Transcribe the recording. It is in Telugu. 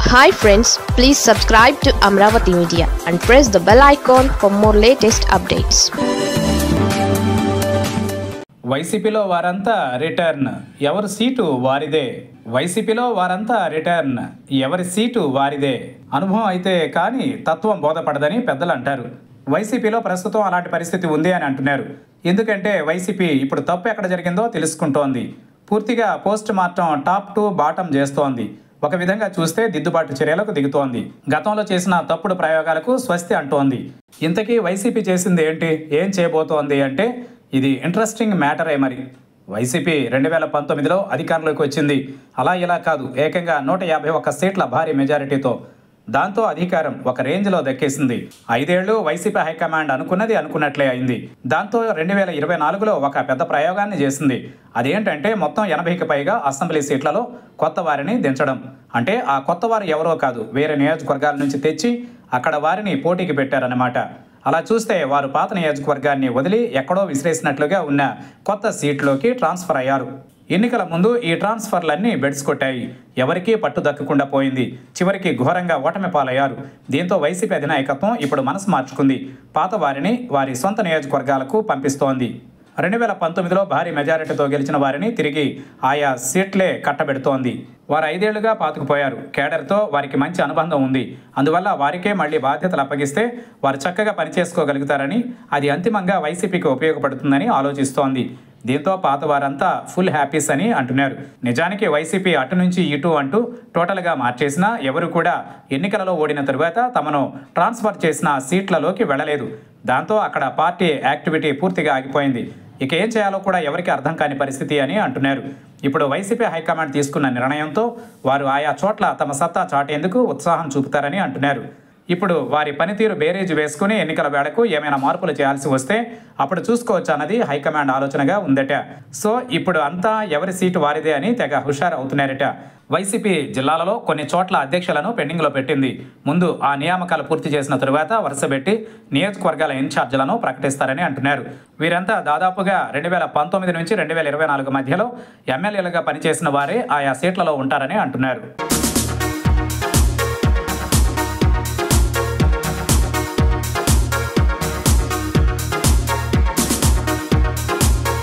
hi friends please subscribe to Amaravati media and press the bell icon for more latest updates వైసీపీలో వారంతా రిటర్న్ ఎవరి సీటు వారిదే వైసీపీలో వారంతా రిటర్న్ ఎవరి సీటు వారిదే అనుభవం అయితే కానీ తత్వం బోధపడదని పెద్దలు అంటారు వైసీపీలో ప్రస్తుతం అలాంటి పరిస్థితి ఉంది అని అంటున్నారు ఎందుకంటే వైసీపీ ఇప్పుడు తప్పు ఎక్కడ జరిగిందో తెలుసుకుంటోంది పూర్తిగా post mortem top to bottom చేస్తోంది ఒక విధంగా చూస్తే దిద్దుబాటు చర్యలకు దిగుతోంది గతంలో చేసిన తప్పుడు ప్రయోగాలకు స్వస్తి అంటోంది ఇంతకీ వైసీపీ చేసింది ఏంటి ఏం చేయబోతోంది అంటే ఇది ఇంట్రెస్టింగ్ మ్యాటరే మరి వైసీపీ రెండు వేల పంతొమ్మిదిలో అధికారంలోకి వచ్చింది అలా ఇలా కాదు ఏకంగా నూట యాభై ఒక్క సీట్ల భారీ మెజారిటీతో దాంతో అధికారం ఒక రేంజ్లో దక్కేసింది ఐదేళ్లు వైసీపీ హైకమాండ్ అనుకున్నది అనుకున్నట్లే అయింది దాంతో రెండు వేల ఇరవై నాలుగులో ఒక పెద్ద ప్రయోగాన్ని చేసింది అదేంటంటే మొత్తం ఎనభైకి పైగా అసెంబ్లీ సీట్లలో కొత్త వారిని దించడం అంటే ఆ కొత్త వారు ఎవరో కాదు వేరే నియోజకవర్గాల నుంచి తెచ్చి అక్కడ వారిని పోటీకి పెట్టారన్నమాట అలా చూస్తే వారు పాత నియోజకవర్గాన్ని వదిలి ఎక్కడో విసిరేసినట్లుగా ఉన్న కొత్త సీట్లోకి ట్రాన్స్ఫర్ అయ్యారు ఎన్నికల ముందు ఈ ట్రాన్స్ఫర్లన్నీ బెడ్స్ కొట్టాయి ఎవరికీ పట్టు దక్కకుండా పోయింది చివరికి ఘోరంగా ఓటమి పాలయ్యారు దీంతో వైసీపీ అధినాయకత్వం ఇప్పుడు మనసు మార్చుకుంది పాత వారిని వారి సొంత నియోజకవర్గాలకు పంపిస్తోంది రెండు వేల పంతొమ్మిదిలో భారీ మెజారిటీతో గెలిచిన వారిని తిరిగి ఆయా సీట్లే కట్టబెడుతోంది వారు ఐదేళ్లుగా పాతుకుపోయారు కేడర్తో వారికి మంచి అనుబంధం ఉంది అందువల్ల వారికే మళ్ళీ బాధ్యతలు అప్పగిస్తే వారు చక్కగా పనిచేసుకోగలుగుతారని అది అంతిమంగా వైసీపీకి ఉపయోగపడుతుందని ఆలోచిస్తోంది దీంతో పాత వారంతా ఫుల్ హ్యాపీస్ అని అంటున్నారు నిజానికి వైసీపీ అటు నుంచి ఇటు అంటూ టోటల్గా మార్చేసినా ఎవరు కూడా ఎన్నికలలో ఓడిన తరువాత తమను ట్రాన్స్ఫర్ చేసిన సీట్లలోకి వెళ్ళలేదు దాంతో అక్కడ పార్టీ యాక్టివిటీ పూర్తిగా ఆగిపోయింది ఇక ఏం చేయాలో కూడా ఎవరికి అర్థం కాని పరిస్థితి అని అంటున్నారు ఇప్పుడు వైసీపీ హైకమాండ్ తీసుకున్న నిర్ణయంతో వారు ఆయా చోట్ల తమ సత్తా చాటేందుకు ఉత్సాహం చూపుతారని అంటున్నారు ఇప్పుడు వారి పనితీరు బేరేజ్ వేసుకుని ఎన్నికల వేళకు ఏమైనా మార్పులు చేయాల్సి వస్తే అప్పుడు చూసుకోవచ్చు అన్నది హైకమాండ్ ఆలోచనగా ఉందట సో ఇప్పుడు అంతా ఎవరి సీటు వారిదే అని తెగ హుషారు అవుతున్నారట వైసీపీ జిల్లాలలో కొన్ని చోట్ల అధ్యక్షులను పెండింగ్లో పెట్టింది ముందు ఆ నియామకాలు పూర్తి చేసిన తరువాత వరుసపెట్టి నియోజకవర్గాల ఇన్ఛార్జీలను ప్రకటిస్తారని అంటున్నారు వీరంతా దాదాపుగా రెండు వేల పంతొమ్మిది నుంచి రెండు వేల ఇరవై నాలుగు మధ్యలో ఎమ్మెల్యేలుగా పనిచేసిన వారే ఆయా సీట్లలో ఉంటారని అంటున్నారు